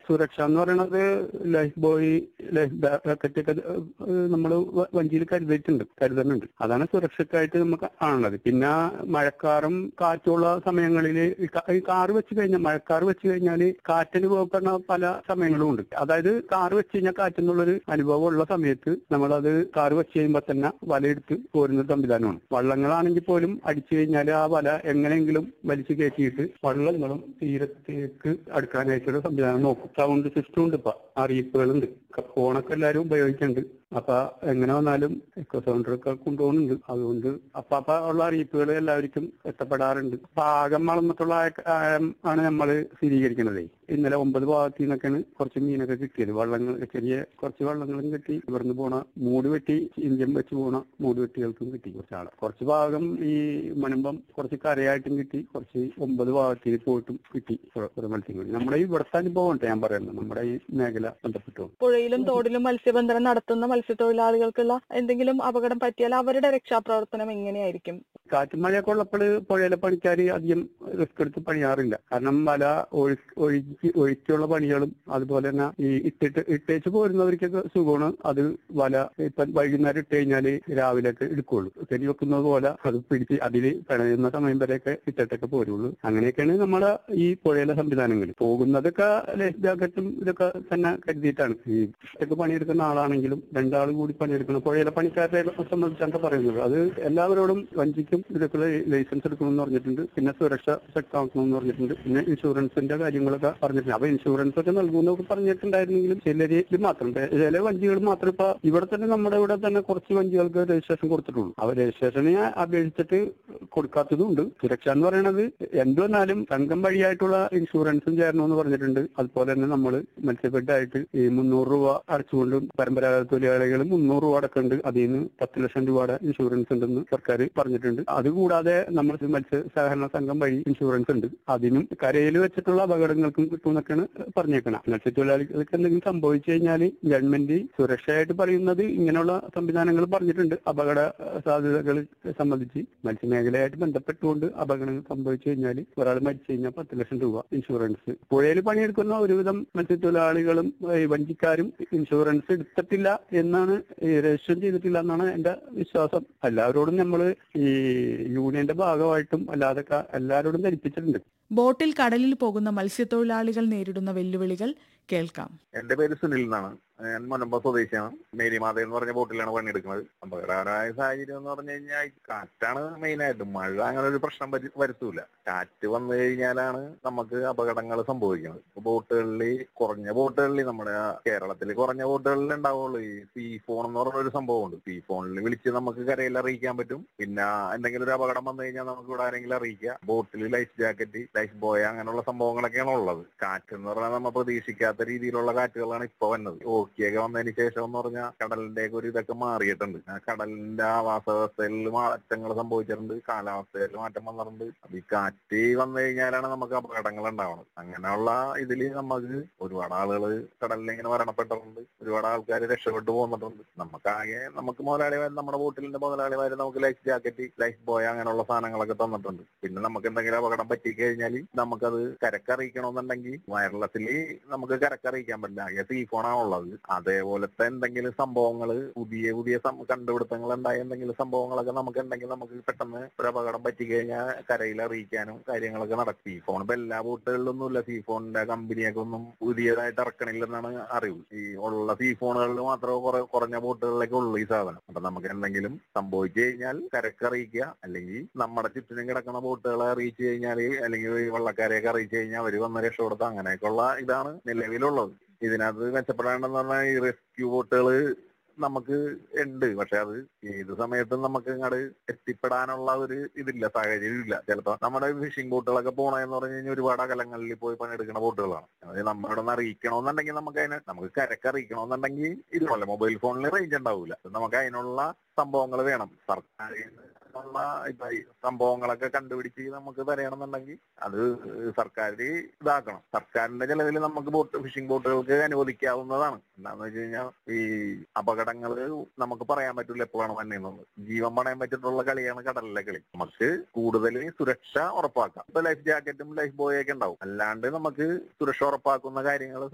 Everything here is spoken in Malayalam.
സുരക്ഷ എന്ന് പറയുന്നത് ലൈഫ് ബോയ് ലൈഫ് ജാക്കറ്റ് ഒക്കെ നമ്മൾ വഞ്ചിയിൽ കരുതിയിട്ടുണ്ട് കരുതുന്നുണ്ട് അതാണ് സുരക്ഷയ്ക്കായിട്ട് നമുക്ക് കാണുന്നത് പിന്നെ മഴക്കാറും കാറ്റുള്ള സമയങ്ങളിൽ ഈ കാറ് വെച്ച് കഴിഞ്ഞാൽ മഴക്കാർ വെച്ച് കഴിഞ്ഞാൽ കാറ്റിന് പോകപ്പെടുന്ന പല സമയങ്ങളും ഉണ്ട് അതായത് കാറ് വെച്ച് കഴിഞ്ഞാൽ കാറ്റെന്നുള്ളൊരു അനുഭവം ഉള്ള സമയത്ത് നമ്മളത് കാറ് വെച്ച് കഴിയുമ്പോൾ തന്നെ വലയെടുത്ത് പോരുന്ന സംവിധാനമാണ് വള്ളങ്ങളാണെങ്കിൽ പോലും അടിച്ചു കഴിഞ്ഞാൽ ആ വല എങ്ങനെയെങ്കിലും വലിച്ചു കയറ്റിയിട്ട് വള്ളങ്ങളും തീരത്തേക്ക് അടുക്കാനായിട്ടുള്ള സംവിധാനം നോക്കും സൗണ്ട് സിസ്റ്റം ഉണ്ട് ഇപ്പൊ അറിയിപ്പുകളുണ്ട് ഫോണൊക്കെ എല്ലാവരും ഉപയോഗിക്കുന്നുണ്ട് അപ്പൊ എങ്ങനെ വന്നാലും എക്കോ സൗണ്ടറൊക്കെ കൊണ്ടുപോകുന്നുണ്ട് അതുകൊണ്ട് അപ്പാപ്പ ഉള്ള അറിയിപ്പുകൾ എല്ലാവർക്കും എത്തപ്പെടാറുണ്ട് പാകം വളർന്നിട്ടുള്ള ആഴം ആണ് നമ്മൾ സ്ഥിരീകരിക്കുന്നത് ഇന്നലെ ഒമ്പത് ഭാഗത്തു നിന്നൊക്കെയാണ് കുറച്ച് മീനൊക്കെ കിട്ടിയത് വള്ളങ്ങൾ ചെറിയ കുറച്ച് വള്ളങ്ങളും കിട്ടി ഇവിടുന്ന് പോണ മൂട് വെട്ടി ഇന്ത്യൻ വെച്ച് പോണ മൂട് വെട്ടികൾക്കും കിട്ടി കുറച്ച് ആളെ കുറച്ച് ഭാഗം ഈ മണമ്പം കുറച്ച് കരയായിട്ടും കിട്ടി കുറച്ച് ഒമ്പത് ഭാഗത്തിൽ പോയിട്ടും കിട്ടി കുറെ മത്സ്യങ്ങൾ നമ്മുടെ ഈ ഇവിടുത്തെ അനുഭവം ഉണ്ട് ഞാൻ പറയുന്നത് നമ്മുടെ ഈ മേഖല ബന്ധപ്പെട്ടു പുഴയിലും തോടിലും മത്സ്യബന്ധനം നടത്തുന്ന മത്സ്യത്തൊഴിലാളികൾക്കുള്ള എന്തെങ്കിലും അപകടം പറ്റിയാൽ അവരുടെ രക്ഷാപ്രവർത്തനം എങ്ങനെയായിരിക്കും കാറ്റും മഴയൊക്കെ ഉള്ളപ്പോൾ പുഴയിലെ പണിക്കാർ അധികം റിസ്ക് എടുത്ത് പണിയാറില്ല കാരണം വല ഒഴു ഒഴുക്കി ഒഴുക്കിയുള്ള പണികളും അതുപോലെ തന്നെ ഈ ഇട്ടിട്ട് ഇട്ടേച്ച് പോരുന്നവർക്കൊക്കെ സുഖമാണ് അത് വല ഇപ്പൊ വൈകുന്നേരം ഇട്ട് കഴിഞ്ഞാല് രാവിലെയൊക്കെ എടുക്കുള്ളൂ ശരി വെക്കുന്നത് പോലെ അത് പിടിച്ച് അതിൽ പിണയുന്ന സമയം വരെയൊക്കെ ഇട്ടിട്ടൊക്കെ പോരുള്ളൂ അങ്ങനെയൊക്കെയാണ് നമ്മുടെ ഈ പുഴയിലെ സംവിധാനങ്ങൾ പോകുന്നതൊക്കെ ലൈഫ് ജാക്കറ്റും ഇതൊക്കെ തന്നെ കരുതിയിട്ടാണ് ഈ ഒറ്റക്ക് പണിയെടുക്കുന്ന ആളാണെങ്കിലും രണ്ടാൾ കൂടി പണിയെടുക്കണം പുഴയിലെ പണിക്കാരെ സംബന്ധിച്ചാണ് പറയുന്നത് അത് എല്ലാവരോടും വഞ്ചിക്കും ഇതൊക്കെ ലൈസൻസ് എടുക്കണമെന്ന് പറഞ്ഞിട്ടുണ്ട് പിന്നെ സുരക്ഷ ശക്തമാക്കണമെന്ന് പറഞ്ഞിട്ടുണ്ട് പിന്നെ ഇൻഷുറൻസിന്റെ കാര്യങ്ങളൊക്കെ പറഞ്ഞിട്ടുണ്ട് അപ്പൊ ഇൻഷുറൻസ് ഒക്കെ നൽകുന്നൊക്കെ പറഞ്ഞിട്ടുണ്ടായിരുന്നെങ്കിലും ചിലരിൽ മാത്രം ചില വഞ്ചികൾ മാത്രം ഇപ്പൊ ഇവിടെ തന്നെ നമ്മുടെ ഇവിടെ തന്നെ കുറച്ച് വഞ്ചികൾക്ക് രജിസ്ട്രേഷൻ കൊടുത്തിട്ടുള്ളൂ അവ രജിസ്ട്രേഷനെ അപേക്ഷിച്ചിട്ട് കൊടുക്കാത്തതും സുരക്ഷ എന്ന് പറയുന്നത് എന്ത് വന്നാലും സംഘം വഴിയായിട്ടുള്ള ഇൻഷുറൻസും ചേരണമെന്ന് പറഞ്ഞിട്ടുണ്ട് അതുപോലെ തന്നെ നമ്മൾ മത്സ്യബെഡായിട്ട് ഈ മുന്നൂറ് രൂപ അടച്ചുകൊണ്ടും പരമ്പരാഗത തൊഴിലാളികൾ മുന്നൂറ് രൂപ അടക്കുന്നുണ്ട് അതിൽ നിന്ന് പത്ത് ലക്ഷം രൂപയുടെ ഇൻഷുറൻസ് ഉണ്ടെന്ന് സർക്കാർ പറഞ്ഞിട്ടുണ്ട് അതുകൂടാതെ നമ്മൾ മത്സ്യ സഹകരണ സംഘം വഴി ഇൻഷുറൻസ് ഉണ്ട് അതിനും കരയിൽ വെച്ചിട്ടുള്ള അപകടങ്ങൾക്കും കിട്ടുമെന്നൊക്കെയാണ് പറഞ്ഞേക്കണം മത്സ്യത്തൊഴിലാളികൾക്ക് എന്തെങ്കിലും സംഭവിച്ചു കഴിഞ്ഞാൽ ഗവൺമെന്റ് സുരക്ഷയായിട്ട് പറയുന്നത് ഇങ്ങനെയുള്ള സംവിധാനങ്ങൾ പറഞ്ഞിട്ടുണ്ട് അപകട സാധ്യതകൾ സംബന്ധിച്ച് മത്സ്യമേഖലയായിട്ട് ബന്ധപ്പെട്ടുകൊണ്ട് അപകടങ്ങൾ സംഭവിച്ചു കഴിഞ്ഞാൽ ഒരാൾ മരിച്ചു കഴിഞ്ഞാൽ പത്ത് ലക്ഷം രൂപ ഇൻഷുറൻസ് പുഴയിൽ പണിയെടുക്കുന്ന ഒരുവിധം മത്സ്യത്തൊഴിലാളികളും ഈ വഞ്ചിക്കാരും ഇൻഷുറൻസ് എടുത്തിട്ടില്ല എന്നാണ് രജിസ്റ്റർ ചെയ്തിട്ടില്ല എന്നാണ് എന്റെ വിശ്വാസം എല്ലാവരോടും നമ്മൾ ഈ യൂണിയന്റെ ഭാഗമായിട്ടും അല്ലാതൊക്കെ എല്ലാവരോടും ധരിപ്പിച്ചിട്ടുണ്ട് ബോട്ടിൽ കടലിൽ പോകുന്ന മത്സ്യത്തൊഴിലാളികൾ നേരിടുന്ന വെല്ലുവിളികൾ കേൾക്കാം എന്റെ പേര് സുനിൽ എന്നാണ് ഞാൻ മുനമ്പ സ്വദേശിയാണ് മേരിമാത എന്ന് പറഞ്ഞ ബോട്ടിലാണ് പണിയെടുക്കുന്നത് അപകടകരമായ സാഹചര്യം എന്ന് പറഞ്ഞു കഴിഞ്ഞാൽ കാറ്റാണ് മെയിൻ ആയിട്ട് മഴ അങ്ങനെ ഒരു പ്രശ്നം വരു- വരുത്തൂല കാറ്റ് വന്നു കഴിഞ്ഞാലാണ് നമുക്ക് അപകടങ്ങൾ സംഭവിക്കുന്നത് ഇപ്പൊ ബോട്ടുകളിൽ കുറഞ്ഞ ബോട്ടുകളിൽ നമ്മുടെ കേരളത്തിൽ കുറഞ്ഞ ബോട്ടുകളിൽ ഉണ്ടാവുള്ളൂ ഈ സീ ഫോൺ എന്ന് പറഞ്ഞ ഒരു സംഭവമുണ്ട് സീ ഫോണിൽ വിളിച്ച് നമുക്ക് കരയിൽ അറിയിക്കാൻ പറ്റും പിന്നെ എന്തെങ്കിലും ഒരു അപകടം വന്നു കഴിഞ്ഞാൽ നമുക്ക് ഇവിടെ ആരെങ്കിലും അറിയിക്കാം ബോട്ടിൽ ലൈഫ് ജാക്കറ്റ് ലൈഫ് ബോയ് അങ്ങനെയുള്ള സംഭവങ്ങളൊക്കെയാണ് ഉള്ളത് കാറ്റ് എന്ന് പറഞ്ഞാൽ നമ്മൾ പ്രതീക്ഷിക്കാത്ത രീതിയിലുള്ള കാറ്റുകളാണ് ഇപ്പൊ വന്നത് ഓക്കിയൊക്കെ വന്നതിന് ശേഷം എന്ന് പറഞ്ഞാൽ കടലിന്റെ ഒക്കെ ഒരു ഇതൊക്കെ മാറിയിട്ടുണ്ട് ആ കടലിന്റെ ആവാസ വ്യവസ്ഥയിൽ മാറ്റങ്ങൾ സംഭവിച്ചിട്ടുണ്ട് കാലാവസ്ഥയിൽ മാറ്റം വന്നിട്ടുണ്ട് അപ്പൊ ഈ കാറ്റ് വന്നു കഴിഞ്ഞാലാണ് നമുക്ക് അപകടങ്ങൾ ഉണ്ടാവുന്നത് അങ്ങനെയുള്ള ഇതില് നമുക്ക് ഒരുപാട് ആളുകൾ കടലിൽ ഇങ്ങനെ മരണപ്പെട്ടിട്ടുണ്ട് ഒരുപാട് ആൾക്കാർ രക്ഷപ്പെട്ടു പോന്നിട്ടുണ്ട് നമുക്കാകെ നമുക്ക് മുതലാളിമാർ നമ്മുടെ ബോട്ടിലിന്റെ മുതലാളിമാർ നമുക്ക് ലൈഫ് ജാക്കറ്റ് ലൈഫ് ബോയ് അങ്ങനെയുള്ള സാധനങ്ങളൊക്കെ തന്നിട്ടുണ്ട് പിന്നെ നമുക്ക് എന്തെങ്കിലും അപകടം പറ്റി കഴിഞ്ഞാൽ നമുക്കത് കരക്കറിയിക്കണമെന്നുണ്ടെങ്കിൽ വയർലെസ്സിൽ നമുക്ക് കരക്കറിയിക്കാൻ പറ്റില്ല ആകെ സീ ഫോണാണ് ഉള്ളത് അതേപോലത്തെ എന്തെങ്കിലും സംഭവങ്ങൾ പുതിയ പുതിയ സം- കണ്ടുപിടുത്തങ്ങൾ ഉണ്ടായ എന്തെങ്കിലും സംഭവങ്ങളൊക്കെ നമുക്ക് ഉണ്ടെങ്കിൽ നമുക്ക് പെട്ടെന്ന് ഒരു അപകടം പറ്റി കഴിഞ്ഞാൽ കരയിൽ അറിയിക്കാനും കാര്യങ്ങളൊക്കെ നടക്കും സീ ഫോൺ ഇപ്പൊ എല്ലാ ബോട്ടുകളിലൊന്നും ഇല്ല സീ ഫോണിന്റെ കമ്പനിയൊക്കെ ഒന്നും പുതിയതായിട്ട് ഇറക്കണില്ലെന്നാണ് അറിവ് ഈ ഉള്ള സീ ഫോണുകളിൽ മാത്രമേ കുറെ കുറഞ്ഞ ബോട്ടുകളിലൊക്കെ ഉള്ളൂ ഈ സാധനം അപ്പൊ നമുക്ക് എന്തെങ്കിലും സംഭവിച്ചു കഴിഞ്ഞാൽ കരക്ക് അറിയിക്കുക അല്ലെങ്കിൽ നമ്മുടെ ചുറ്റിനും കിടക്കുന്ന ബോട്ടുകളെ അറിയിച്ചു കഴിഞ്ഞാൽ അല്ലെങ്കിൽ ഈ വള്ളക്കാരെയൊക്കെ അറിയിച്ചു കഴിഞ്ഞാൽ അവർ വന്ന് രക്ഷപ്പെടുത്താം അങ്ങനെയൊക്കെയുള്ള ഇതാണ് നിലവിലുള്ളത് ഇതിനകത്ത് മെച്ചപ്പെടാണ്ടെന്ന് പറഞ്ഞാൽ ഈ റെസ്ക്യൂ ബോട്ടുകൾ നമുക്ക് ഉണ്ട് പക്ഷെ അത് ഏത് സമയത്തും നമുക്ക് ഇങ്ങോട്ട് എത്തിപ്പെടാനുള്ള ഒരു ഇതില്ല സാഹചര്യം ഇല്ല ചിലപ്പോ നമ്മുടെ ഫിഷിംഗ് ബോട്ടുകളൊക്കെ പോണെന്ന് പറഞ്ഞു കഴിഞ്ഞാൽ ഒരുപാട് അകലങ്ങളിൽ പോയി പണിയെടുക്കുന്ന ബോട്ടുകളാണ് അതായത് നമ്മുടെ ഒന്ന് അറിയിക്കണമെന്നുണ്ടെങ്കിൽ നമുക്ക് അതിന് നമുക്ക് കരക്ക് അറിയിക്കണമെന്നുണ്ടെങ്കിൽ ഇതുപോലെ മൊബൈൽ ഫോണിൽ റേഞ്ച് ഉണ്ടാവില്ല നമുക്ക് അതിനുള്ള സംഭവങ്ങൾ വേണം സർക്കാർ ഉള്ള ഇപ്പൊ ഈ സംഭവങ്ങളൊക്കെ കണ്ടുപിടിച്ച് നമുക്ക് തരണമെന്നുണ്ടെങ്കിൽ അത് സർക്കാർ ഇതാക്കണം സർക്കാരിന്റെ ചെലവിൽ നമുക്ക് ബോട്ട് ഫിഷിംഗ് ബോട്ടുകൾക്ക് അനുവദിക്കാവുന്നതാണ് എന്താന്ന് വെച്ച് കഴിഞ്ഞാൽ ഈ അപകടങ്ങൾ നമുക്ക് പറയാൻ പറ്റില്ല എപ്പോഴാണ് വന്നതെന്നുള്ളത് ജീവൻ പണയം പറ്റിയിട്ടുള്ള കളിയാണ് കടലിലെ കളി നമുക്ക് കൂടുതൽ സുരക്ഷ ഉറപ്പാക്കാം ഇപ്പൊ ലൈഫ് ജാക്കറ്റും ലൈഫ് ബോയൊക്കെ ഉണ്ടാവും അല്ലാണ്ട് നമുക്ക് സുരക്ഷ ഉറപ്പാക്കുന്ന കാര്യങ്ങൾ